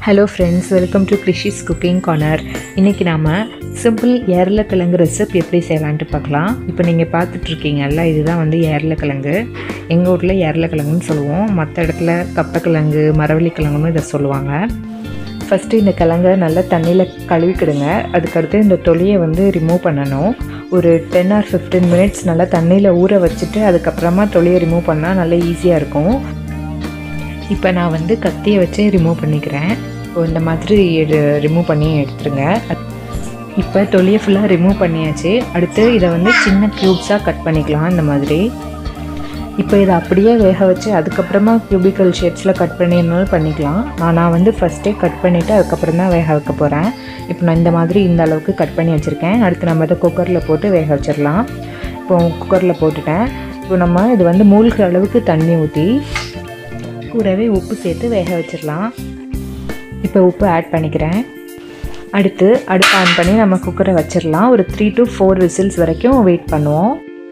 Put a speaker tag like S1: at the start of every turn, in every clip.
S1: hello friends welcome to Krishi's cooking corner இன்றைக்கி நாம் simple ஏரலக்கிழங்கு recipe எப்படி செய்யலான்ட்டு பார்க்கலாம் இப்போ நீங்கள் பார்த்துட்ருக்கீங்கல்ல இதுதான் வந்து ஏரலக்கிழங்கு எங்கள் ஊரில் ஏரலக்கிழங்குன்னு சொல்லுவோம் மற்ற இடத்துல கப்பக்கிழங்கு மரவள்ளிக்கிழங்குன்னு இதை சொல்லுவாங்க ஃபஸ்ட்டு இந்த கிழங்கை நல்லா தண்ணியில் கழுவிக்கிடுங்க அதுக்கடுத்து இந்த தொலியை வந்து ரிமூவ் பண்ணணும் ஒரு டென் ஆர் ஃபிஃப்டீன் மினிட்ஸ் நல்லா தண்ணியில் ஊற வச்சுட்டு அதுக்கப்புறமா தொலியை ரிமூவ் பண்ணால் நல்லா ஈஸியாக இருக்கும் இப்போ நான் வந்து கத்தியை வச்சு ரிமூவ் பண்ணிக்கிறேன் இப்போ இந்த மாதிரி ரிமூவ் பண்ணி எடுத்துருங்க இப்போ தொலியை ஃபுல்லாக ரிமூவ் பண்ணியாச்சு அடுத்து இதை வந்து சின்ன க்யூப்ஸாக கட் பண்ணிக்கலாம் இந்த மாதிரி இப்போ இதை அப்படியே வேக வச்சு அதுக்கப்புறமா கியூபிக்கல் ஷேப்ஸில் கட் பண்ணிடனாலும் பண்ணிக்கலாம் நான் நான் வந்து ஃபஸ்ட்டே கட் பண்ணிவிட்டு அதுக்கப்புறம் தான் வேக வைக்க போகிறேன் இப்போ நான் இந்த மாதிரி இந்த அளவுக்கு கட் பண்ணி வச்சுருக்கேன் அடுத்து நம்ம இதை குக்கரில் போட்டு வேக வச்சிடலாம் இப்போ குக்கரில் போட்டுட்டேன் இப்போ நம்ம இது வந்து மூழ்கிற அளவுக்கு தண்ணி ஊற்றி கூடவே உப்பு சேர்த்து வேக வச்சிடலாம் இப்போ உப்பு ஆட் பண்ணிக்கிறேன் அடுத்து அடுப்பு ஆன் பண்ணி நம்ம குக்கரை வச்சிடலாம் ஒரு த்ரீ டு ஃபோர் விசில்ஸ் வரைக்கும் வெயிட் பண்ணுவோம்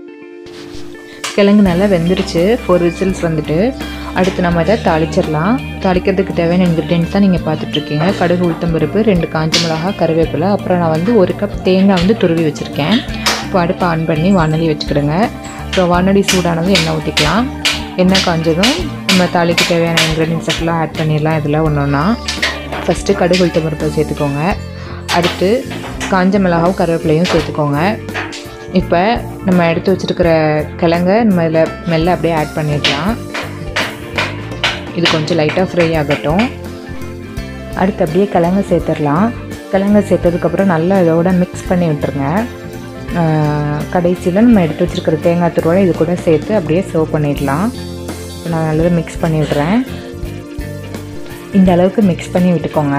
S1: கிழங்கு நல்லா வெந்துருச்சு ஃபோர் விசில்ஸ் வந்துட்டு அடுத்து நம்ம இதை தாளிச்சிடலாம் தாளிக்கிறதுக்கு தேவையான இன்க்ரீடியன்ஸ் தான் நீங்கள் பார்த்துட்ருக்கீங்க கடுகு உளுத்தம்பருப்பு ரெண்டு காஞ்ச மிளகா கருவேப்பிலை அப்புறம் நான் வந்து ஒரு கப் தேங்காய் வந்து துருவி வச்சுருக்கேன் இப்போ அடுப்பை ஆன் பண்ணி வானொலி வச்சுக்கிடுங்க இப்போ வானொலி சூடானது எண்ணெய் ஊற்றிக்கலாம் எண்ணெய் காஞ்சதும் நம்ம தாளிக்கு தேவையான இன்க்ரீடியன்ஸ் எல்லாம் ஆட் பண்ணிடலாம் இதில் ஒன்று ஒன்றா ஃபஸ்ட்டு கடுகு உளுத்த பருப்பை சேர்த்துக்கோங்க அடுத்து காஞ்ச மிளகாவும் கருவேப்பிலையும் சேர்த்துக்கோங்க இப்போ நம்ம எடுத்து வச்சுருக்கிற கிழங்க நம்ம இதில் மெல்ல அப்படியே ஆட் பண்ணிடலாம் இது கொஞ்சம் லைட்டாக ஃப்ரை ஆகட்டும் அடுத்து அப்படியே கிழங்க சேர்த்துடலாம் கிழங்க சேர்த்ததுக்கப்புறம் நல்லா இதோட மிக்ஸ் பண்ணி விட்டுருங்க கடைசியில் நம்ம எடுத்து வச்சுருக்கிற தேங்காய் துருவோட இது கூட சேர்த்து அப்படியே சர்வ் பண்ணிடலாம் நான் நல்லா மிக்ஸ் பண்ணி விட்றேன் இந்த அளவுக்கு மிக்ஸ் பண்ணி விட்டுக்கோங்க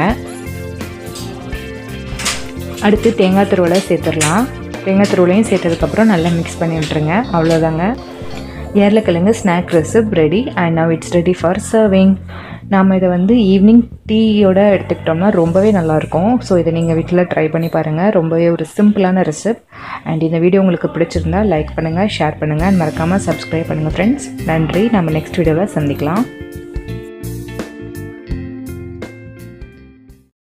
S1: அடுத்து தேங்காய் துருவலை சேர்த்துடலாம் தேங்காய் துருவலையும் சேர்த்ததுக்கப்புறம் நல்லா மிக்ஸ் பண்ணி விட்டுருங்க அவ்வளோதாங்க ஏர்லக்கிழங்கு snack recipe ready and now it's ready for serving நாம் இதை வந்து ஈவினிங் டீயோட எடுத்துக்கிட்டோம்னா ரொம்பவே நல்லாயிருக்கும் ஸோ இதை நீங்கள் வீட்டில் ட்ரை பண்ணி பாருங்கள் ரொம்பவே ஒரு சிம்பிளான ரெசிப் அண்ட் இந்த வீடியோ உங்களுக்கு பிடிச்சிருந்தா லைக் பண்ணுங்கள் ஷேர் பண்ணுங்கள் அண்ட் மறக்காமல் சப்ஸ்கிரைப் பண்ணுங்கள் ஃப்ரெண்ட்ஸ் நன்றி நம்ம நெக்ஸ்ட் வீடியோவில் சந்திக்கலாம்